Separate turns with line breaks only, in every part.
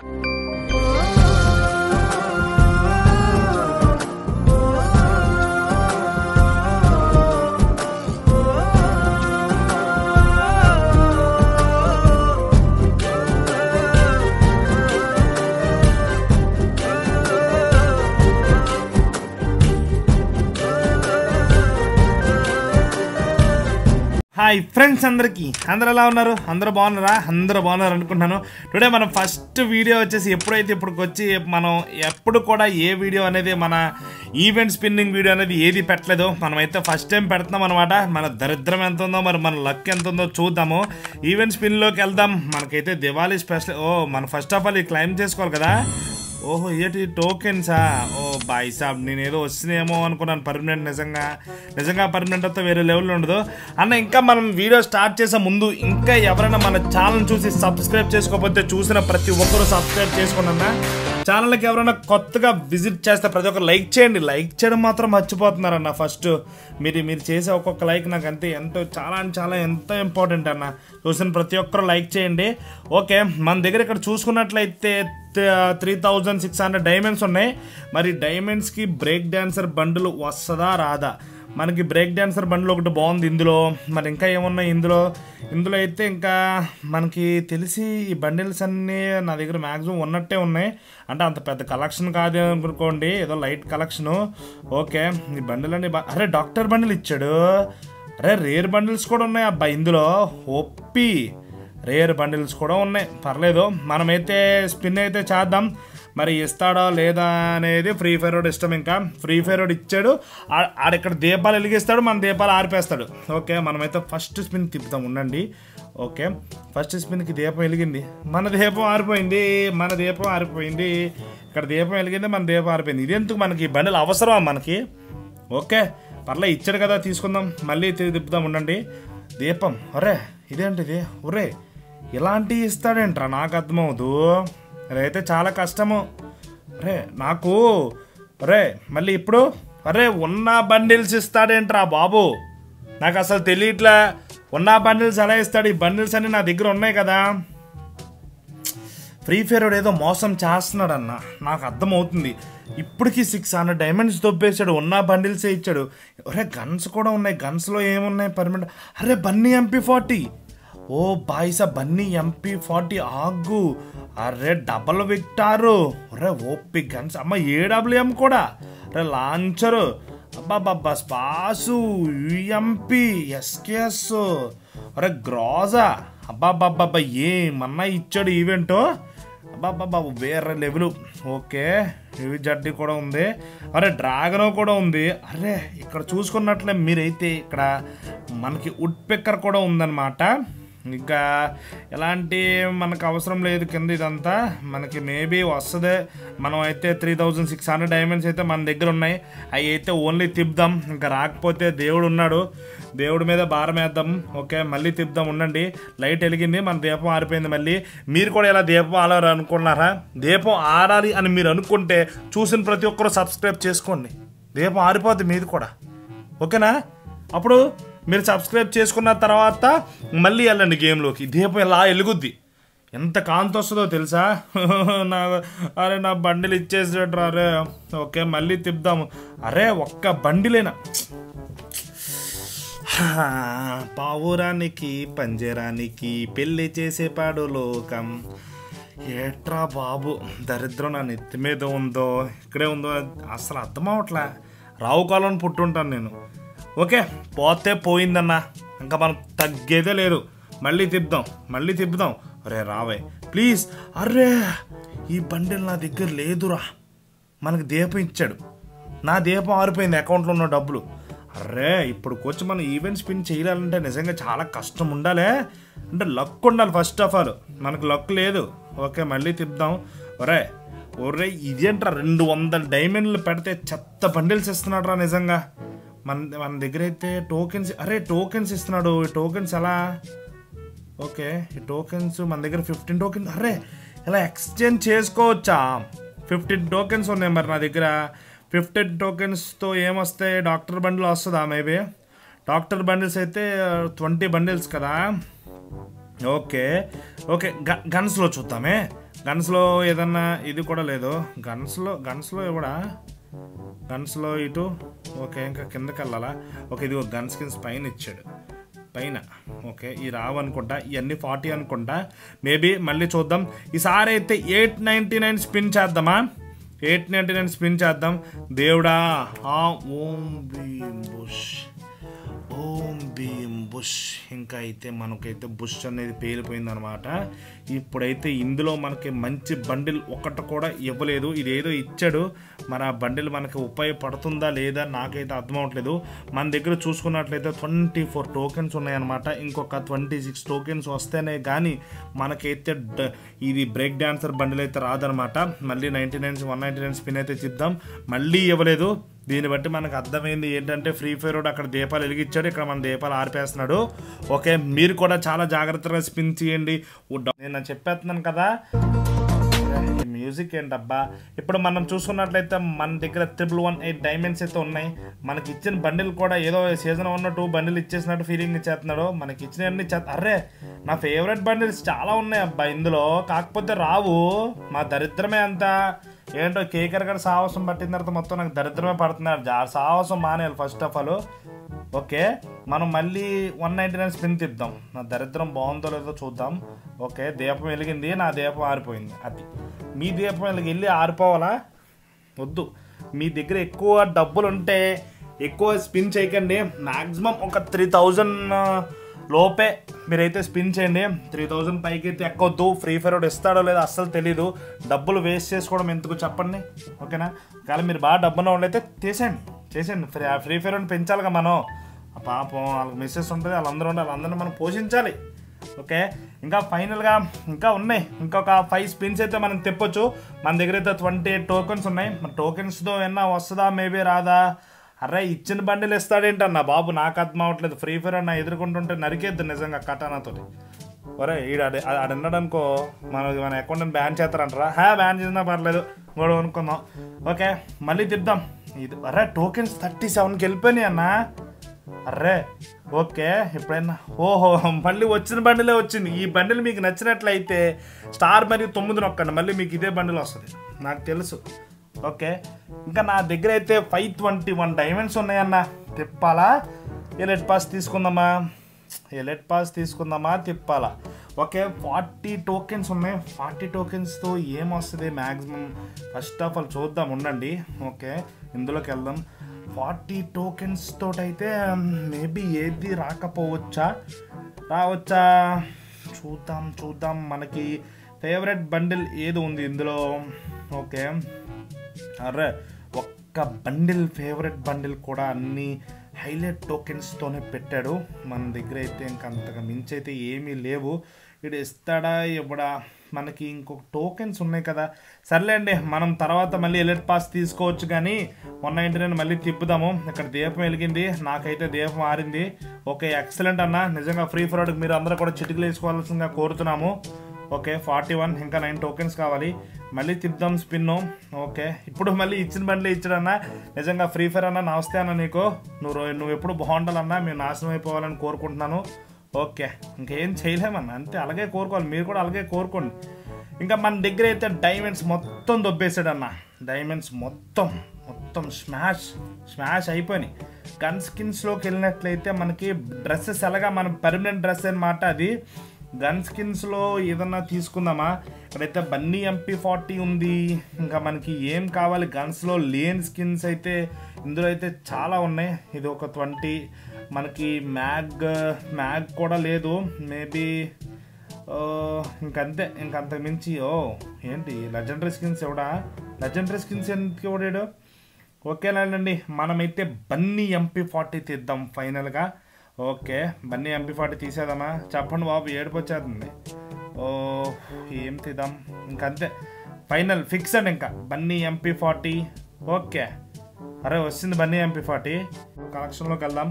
hi friends అందరికీ అందరు ఎలా ఉన్నారు అందరూ బాగున్నారా అందరూ బాగున్నారు అనుకుంటున్నాను టుడే మనం ఫస్ట్ వీడియో వచ్చేసి ఎప్పుడైతే ఇప్పటికి వచ్చి మనం ఎప్పుడు కూడా ఏ వీడియో అనేది మన ఈవెంట్ స్పిన్నింగ్ వీడియో అనేది ఏది పెట్టలేదు మనమైతే ఫస్ట్ టైం పెడుతున్నాం అనమాట మన దరిద్రం ఎంత ఉందో మరి మన లక్ ఎంత ఉందో చూద్దాము ఈవెంట్ స్పిన్లోకి వెళ్దాం మనకైతే దివాళీ స్పెషల్ ఓ మనం ఫస్ట్ ఆఫ్ ఆల్ ఈ క్లైమ్ చేసుకోవాలి కదా ఓహో ఏంటి టోకెన్సా ఓ బాయ్ సాబ్ నేను ఏదో వస్తున్నాయేమో అనుకున్నాను పర్మనెంట్ నిజంగా నిజంగా పర్మనెంట్ అయితే వేరే లెవెల్లో ఉండదు అన్న ఇంకా మనం వీడియో స్టార్ట్ చేసే ముందు ఇంకా ఎవరైనా మన ఛానల్ చూసి సబ్స్క్రైబ్ చేసుకోకపోతే చూసిన ప్రతి ఒక్కరూ సబ్స్క్రైబ్ చేసుకోండి అన్న ఛానల్కి ఎవరైనా కొత్తగా విజిట్ చేస్తే ప్రతి ఒక్కరు లైక్ చేయండి లైక్ చేయడం మాత్రం మర్చిపోతున్నారన్న ఫస్ట్ మీరు మీరు చేసే ఒక్కొక్క లైక్ నాకు అంతే ఎంతో చాలా అంటే చాలా ఎంతో ఇంపార్టెంట్ అన్న చూసిన ప్రతి ఒక్కరు లైక్ చేయండి ఓకే మన దగ్గర ఇక్కడ చూసుకున్నట్లయితే three thousand six hundred diamonds ఉన్నాయి మరి డైమండ్స్కి బ్రేక్ డాన్సర్ బండ్లు వస్తుందా రాదా మనకి బ్రేక్ డాన్సర్ బండ్లు ఒకటి బాగుంది ఇందులో మరి ఇంకా ఏమున్నాయి ఇందులో ఇందులో అయితే ఇంకా మనకి తెలిసి ఈ బండిల్స్ అన్నీ నా దగ్గర మ్యాక్సిమం ఉన్నట్టే ఉన్నాయి అంటే అంత పెద్ద కలెక్షన్ కాదు అనుకోండి ఏదో లైట్ కలెక్షను ఓకే ఈ బండిల్ అన్ని బా- అరే డాక్టర్ బండిల్ ఇచ్చాడు అరే రేర్ బండిల్స్ కూడా ఉన్నాయి అబ్బా ఇందులో ఒప్పి రేర్ బండిల్స్ కూడా ఉన్నాయి పర్లేదు మనమైతే స్పిన్ అయితే చేద్దాం మరి ఇస్తాడా లేదా అనేది ఫ్రీ ఫైర్ రోడ్ ఇష్టం ఇంకా ఫ్రీ ఫైర్ రోడ్ ఇచ్చాడు ఆ- ఆడిక్కడ దీపాలు వెలిగిస్తాడు మన దీపాలు ఆరిపేస్తాడు ఓకే మనమైతే ఫస్ట్ స్పిన్ తిప్పుతాం ఉండండి ఓకే ఫస్ట్ స్పిన్కి దీపం వెలిగింది మన దీపం ఆరిపోయింది మన దీపం ఆరిపోయింది ఇక్కడ దీపం వెలిగింది మన దీపం ఆరిపోయింది ఇది ఎందుకు మనకి బండిలు అవసరమా మనకి ఓకే పర్లే ఇచ్చాడు కదా తీసుకుందాం మళ్ళీ తిరిగి తిప్పుదాం ఉండండి దీపం ఒరే ఇదేంటిది ఒరే ఇలాంటివి ఇస్తాడేంట్రా నాకు అర్థమవుదు అయితే చాలా కష్టము అరే నాకు అరే మళ్ళీ ఇప్పుడు అరే ఉన్న బండిల్స్ ఇస్తాడేంట్రా బాబు నాకు అసలు తెలియట్లే ఉన్న బండిల్స్ ఎలా ఇస్తాడు ఈ బండిల్స్ అన్ని నా దగ్గర ఉన్నాయి కదా ఫ్రీ ఫైర్ వాడు ఏదో మోసం చేస్తున్నాడు అన్న నాకు అర్థమవుతుంది ఇప్పటికి సిక్స్ హండ్రెడ్ డైమండ్స్ దొబ్బేశాడు ఉన్న బండిల్సే ఇచ్చాడు ఒరే గన్స్ కూడా ఉన్నాయి గన్స్లో ఏమున్నాయి పర్మనెంట్ అరే బన్నీ ఎంపీ ఫార్టీ ఓ బాయ్సా బన్నీ ఎంపీ ఫార్టీ ఆగు అరే డబల్ విక్టారు ఒరే ఓపి గన్స్ అమ్మ ఏడబ్ల్యూఎం కూడా అరే లాంచరు అబ్బాబ్బా స్పాసు యుఎంపి ఎస్కేఎస్ అరే గ్రోజా అబ్బాబ్బాబ్బా ఏమన్నా ఇచ్చాడు ఈవెంట్ అబ్బాబ్బాబ్బా వేరే లెవెల్ ఓకే ఇవి జడ్డి కూడా ఉంది అరే డ్రాగన్ కూడా ఉంది అరే ఇక్కడ చూసుకున్నట్లే మీరైతే ఇక్కడ మనకి వుడ్ పెక్కర్ కూడా ఉందన్నమాట ఇంకా ఎలాంటి మనకు అవసరం లేదు కింద ఇదంతా మనకి మేబీ వస్తుంది మనం అయితే three thousand six hundred diamonds అయితే మన దగ్గర ఉన్నాయి అవి అయితే ఓన్లీ తిప్పుదాం ఇంకా రాకపోతే దేవుడు ఉన్నాడు దేవుడి మీద భారం వేద్దాం ఓకే మళ్ళీ తిప్పుదాం ఉండండి లైట్ వెలిగింది మన దీపం ఆరిపోయింది మళ్ళీ మీరు కూడా ఇలా దీపం ఆడాలి అనుకున్నారా దీపం ఆడాలి అని మీరు అనుకుంటే చూసిన ప్రతి ఒక్కరూ సబ్స్క్రైబ్ చేసుకోండి దీపం ఆరిపోద్ది మీది కూడా ఓకేనా అప్పుడు మీరు సబ్స్క్రైబ్ చేసుకున్న తర్వాత మళ్ళీ వెళ్ళండి గేమ్లోకి దీపం ఇలా వెలుగుద్ది ఎంత కాంతి వస్తుందో తెలుసా నా అరే నా బండిలు ఇచ్చేసాడు అరే ఓకే మళ్ళీ తిప్పుదాము అరే ఒక్క బండిలేనా హా, పావురానికి పంజరానికి పెళ్లి చేసేపాడు లోకం ఏట్రా బాబు దరిద్రం నా నెత్తి మీద ఉందో ఇక్కడే ఉందో అసలు అర్థం అవట్లే రావు కాలం పుట్టుంటాను నేను ఓకే పోతే పోయిందన్నా ఇంకా మనకు తగ్గేదే లేదు మళ్ళీ తిప్పుదాం మళ్ళీ తిప్పుదాం అరే రావే ప్లీజ్ అరే ఈ బండిల్ నా దగ్గర లేదురా మనకు దీపం ఇచ్చాడు నా దీపం ఆరిపోయింది అకౌంట్లో ఉన్న డబ్బులు అరే ఇప్పుడు వచ్చి మనం ఈవెంట్ స్పిన్ చేయాలంటే నిజంగా చాలా కష్టం ఉండాలి అంటే లక్ ఉండాలి ఫస్ట్ ఆఫ్ ఆల్ మనకు లక్ లేదు ఓకే మళ్ళీ తిప్పుదాం ఒరే ఒరే ఇదేంట్రా రెండు వందల డైమండ్లు పెడితే చెత్త బండిల్స్ ఇస్తున్నాడు రా నిజంగా మన మన దగ్గర అయితే టోకెన్స్ అరే టోకెన్స్ ఇస్తున్నాడు ఈ టోకెన్స్ ఎలా ఓకే ఈ టోకెన్స్ మన దగ్గర ఫిఫ్టీన్ టోకెన్స్ అరే ఇలా ఎక్స్చేంజ్ చేసుకోవచ్చా ఫిఫ్టీన్ టోకెన్స్ ఉన్నాయి మరి నా దగ్గర ఫిఫ్టీన్ టోకెన్స్తో ఏమొస్తాయి డాక్టర్ బండిల్ వస్తుందా మేబీ డాక్టర్ బండిల్స్ అయితే ట్వంటీ బండిల్స్ కదా ఓకే ఓకే గ గన్స్లో చూద్దామే గన్స్లో ఏదన్నా ఇది కూడా లేదు గన్స్లో గన్స్లో కూడా గన్స్లో ఇటు ఓకే ఇంకా కిందకి వెళ్ళాలా ఓకే ఇది ఒక గన్ స్కిన్స్ పైన ఇచ్చాడు పైన ఓకే ఈ రావు అనుకుంటా ఇవన్నీ ఫార్టీ అనుకుంటా మేబీ మళ్ళీ చూద్దాం ఈసారి అయితే ఎయిట్ నైంటీ నైన్ స్పిన్ చేద్దామా ఎయిట్ నైంటీ నైన్ స్పిన్ చేద్దాం దేవుడా ఆ ఓం భీం బుష్ ఓం భీం బుష్ ఇంకా అయితే మనకైతే బుష్ అనేది పేలిపోయిందనమాట ఇప్పుడైతే ఇందులో మనకి మంచి బండిల్ ఒకటి కూడా ఇవ్వలేదు ఇదేదో ఇచ్చాడు మరి ఆ బండిల్ మనకి ఉపయోగపడుతుందా లేదా నాకైతే అర్థం అవ్వట్లేదు మన దగ్గర చూసుకున్నట్లయితే ట్వంటీ ఫోర్ టోకెన్స్ ఉన్నాయన్నమాట ఇంకొక ట్వంటీ సిక్స్ టోకెన్స్ వస్తేనే కానీ మనకైతే డ- ఇది బ్రేక్ డాన్సర్ బండిల్ అయితే రాదనమాట మళ్ళీ ninety nine one ninety nine spin అయితే చిద్దాం మళ్ళీ ఇవ్వలేదు దీన్ని బట్టి మనకు అర్థమైంది ఏంటంటే ఫ్రీ ఫైర్ వాడు అక్కడ దీపాలు వెలిగించాడు ఇక్కడ మన దీపాలు ఆర్పేస్తున్నాడు ఓకే మీరు కూడా చాలా జాగ్రత్తగా స్పిన్ చేయండి ఓ డ- నేను చెప్పేస్తున్నాను కదా ఈ మ్యూజిక్ ఏంటబ్బా ఇప్పుడు మనం చూసుకున్నట్లయితే మన దగ్గర త్రిబుల్ వన్ ఎయిట్ డైమండ్స్ అయితే ఉన్నాయి మనకి ఇచ్చిన బండిల్ కూడా ఏదో సీజన్ వన్ టూ బండిల్ ఇచ్చేసినట్టు ఫీలింగ్ ఇచ్చేస్తున్నాడు మనకి ఇచ్చినవన్నీ చే అర్రే నా ఫేవరెట్ బండిల్స్ చాలా ఉన్నాయి అబ్బా ఇందులో కాకపోతే రావు మా దరిద్రమే అంతా ఏంటో కేకర్ గడ సాహసం పట్టిన తర్వాత మొత్తం నాకు దరిద్రమే పడుతున్నారు జా సాహసం మానేయాలి ఫస్ట్ ఆఫ్ ఆల్ ఓకే మనం మళ్ళీ వన్ నైంటీ నైన్ స్పిన్ తిద్దాం నా దరిద్రం బాగుందో లేదో చూద్దాం ఓకే దీపం వెలిగింది నా దీపం ఆరిపోయింది అది మీ దీపం వెలిగి వెళ్ళి ఆరిపోవాలా వద్దు మీ దగ్గర ఎక్కువ డబ్బులు ఉంటే ఎక్కువ స్పిన్ చేయకండి మ్యాక్సిమం ఒక త్రీ థౌజండ్ లోపే మీరైతే స్పిన్ చేయండి త్రీ థౌజండ్ పైకి అయితే ఎక్కొద్దు ఫ్రీ ఫైర్ ఒకటి ఇస్తాడో లేదో అస్సలు తెలీదు డబ్బులు వేస్ట్ చేసుకోవడం ఎందుకు చెప్పండి ఓకేనా కానీ మీరు బాగా డబ్బున్న వాళ్ళైతే తీసేయండి చేసేయండి ఫ్రీ ఫ్రీ ఫైర్ అని పెంచాలిగా మనం ఆ పాపం వాళ్ళకి మెసేజ్ ఉంటుంది వాళ్ళందరూ ఉండాలి వాళ్ళందరినీ మనం పోషించాలి ఓకే ఇంకా ఫైనల్గా ఇంకా ఉన్నాయి ఇంకొక ఫైవ్ స్పిన్స్ అయితే మనం తెప్పొచ్చు మన దగ్గర అయితే ట్వంటీ ఎయిట్ టోకెన్స్ ఉన్నాయి మన టోకెన్స్తో ఏమన్నా వస్తుందా మేబీ రాదా అరే ఇచ్చిన బండిలు ఇస్తాడేంటన్న బాబు నాకు అర్థం అవ్వట్లేదు ఫ్రీ ఫైర్ అన్న ఎదుర్కొంటుంటే నరికేద్దు నిజంగా కటానాతోటి ఒరే ఈడ ఆడన్నాడు అనుకో మన మన అకౌంట్ బ్యాన్ చేస్తారంటారా హా బ్యాన్ చేసినా పర్లేదు గొడవ అనుకుందాం ఓకే మళ్ళీ తిద్దాం ఇది అరే టోకెన్స్ థర్టీ సెవెన్కి వెళ్ళిపోయినాయి అన్న అర్రే ఓకే ఎప్పుడైనా ఓహో మళ్ళీ వచ్చిన బండిలే వచ్చింది ఈ బండిల్ మీకు నచ్చినట్లయితే స్టార్ మరియు తొమ్మిది నొక్కండి మళ్ళీ మీకు ఇదే బండిల్ వస్తుంది నాకు తెలుసు ఓకే ఇంకా నా దగ్గర అయితే ఫైవ్ ట్వంటీ వన్ డైమండ్స్ ఉన్నాయన్న తిప్పాలా ఎలెట్ పాస్ తీసుకుందామా ఎలెట్ పాస్ తీసుకుందామా తిప్పాలా ఓకే ఫార్టీ టోకెన్స్ ఉన్నాయి ఫార్టీ టోకెన్స్తో ఏమొస్తుంది మ్యాక్సిమం ఫస్ట్ ఆఫ్ ఆల్ చూద్దాం ఉండండి ఓకే ఇందులోకి వెళ్దాం ఫార్టీ టోకెన్స్ తోటైతే మేబీ ఏది రాకపోవచ్చా రావచ్చా చూద్దాం చూద్దాం మనకి ఫేవరెట్ బండిల్ ఏది ఉంది ఇందులో ఓకే అరే ఒక్క బండిల్ ఫేవరెట్ బండిల్ కూడా అన్ని హైలైట్ టోకెన్స్తోనే పెట్టాడు మన దగ్గర అయితే ఇంకా అంతగా మించి అయితే ఏమీ లేవు ఇడు ఇస్తాడా ఇవ్వడా మనకి ఇంకొక టోకెన్స్ ఉన్నాయి కదా సర్లేండి మనం తర్వాత మళ్ళీ ఎలర్ట్ పాస్ తీసుకోవచ్చు కానీ వన్ నైంటీ నైన్ మళ్ళీ తిప్పుదాము ఇక్కడ దీపం వెలిగింది నాకైతే దీపం ఆరింది ఓకే ఎక్సలెంట్ అన్న నిజంగా ఫ్రీ ఫైర్కి మీరు అందరూ కూడా చిటికలు వేసుకోవాల్సిందిగా కోరుతున్నాము ఓకే ఫార్టీ వన్ ఇంకా నైన్ టోకెన్స్ కావాలి మళ్ళీ తిప్పుదాం స్పిన్ ఓకే ఇప్పుడు మళ్ళీ ఇచ్చిన బండ్లే ఇచ్చాడన్నా నిజంగా ఫ్రీ ఫైర్ అన్న నమస్తే అన్న నీకు నువ్వు రో- నువ్వు ఎప్పుడు బాగుండాలన్నా మేము నాశనం అయిపోవాలని కోరుకుంటున్నాను ఓకే ఇంకేం చేయలేమన్న అంతే అలాగే కోరుకోవాలి మీరు కూడా అలాగే కోరుకోండి ఇంకా మన దగ్గర అయితే డైమండ్స్ మొత్తం దొబ్బేసాడు అన్న డైమండ్స్ మొత్తం మొత్తం స్మాష్ స్మాష్ అయిపోయినాయి గన్ స్కిన్స్లోకి వెళ్ళినట్లయితే మనకి డ్రెస్సెస్ ఎలాగా మన పర్మనెంట్ డ్రెస్ అనమాట అది గన్ స్కిన్స్లో ఏదన్నా తీసుకుందామా ఇక్కడైతే బన్నీ ఎంపీ ఫార్టీ ఉంది ఇంకా మనకి ఏం కావాలి గన్స్లో లేని స్కిన్స్ అయితే ఇందులో అయితే చాలా ఉన్నాయి ఇది ఒక ట్వంటీ మనకి మ్యాగ్ మ్యాగ్ కూడా లేదు మేబీ ఇంకంతే ఇంకంతకు మించి ఓ ఏంటి లెజెండరీ స్కిన్స్ ఎవడా లెజెండరీ స్కిన్స్ ఎందుకు ఎవడాడు ఓకేనండి మనమైతే బన్నీ ఎంపీ ఫార్టీ తీద్దాం ఫైనల్గా ఓకే బన్నీ ఎంపీ ఫార్టీ తీసేద్దామా చెప్పండి బాబు ఏడుపు వచ్చేస్తుంది ఓ ఏం తీద్దాం ఇంకంతే ఫైనల్ ఫిక్స్డ్ ఇంకా బన్నీ ఎంపీ ఫార్టీ ఓకే అరే వచ్చింది బన్నీ ఎంపీ ఫార్టీ కలెక్షన్లోకి వెళ్దాం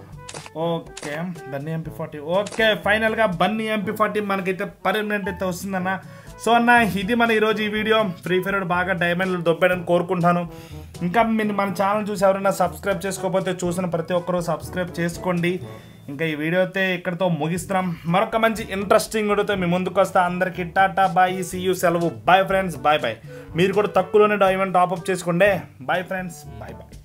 okay bunny MP forty okay ఫైనల్గా బన్నీ ఎంపీ ఫార్టీ మనకైతే పర్మనెంట్ అయితే వస్తుందన్న సో అన్న ఇది మన ఈరోజు ఈ వీడియో ఫ్రీ ఫైర్ బాగా డైమండ్లు దొబ్బాడని కోరుకుంటున్నాను ఇంకా మీరు మన ఛానల్ చూసి ఎవరైనా సబ్స్క్రైబ్ చేసుకోకపోతే చూసిన ప్రతి ఒక్కరూ సబ్స్క్రైబ్ చేసుకోండి ఇంకా ఈ వీడియో అయితే ఇక్కడితో ముగిస్తున్నాం మరొక మంచి ఇంట్రెస్టింగ్ వీడియోతో మీ ముందుకు వస్తా అందరికి టాటా బాయ్ సీయూ సెలవు బాయ్ ఫ్రెండ్స్ బాయ్ బాయ్ మీరు కూడా తక్కువలోనే డైమండ్ టాప్అప్ చేసుకోండి బాయ్ ఫ్రెండ్స్ బాయ్ బాయ్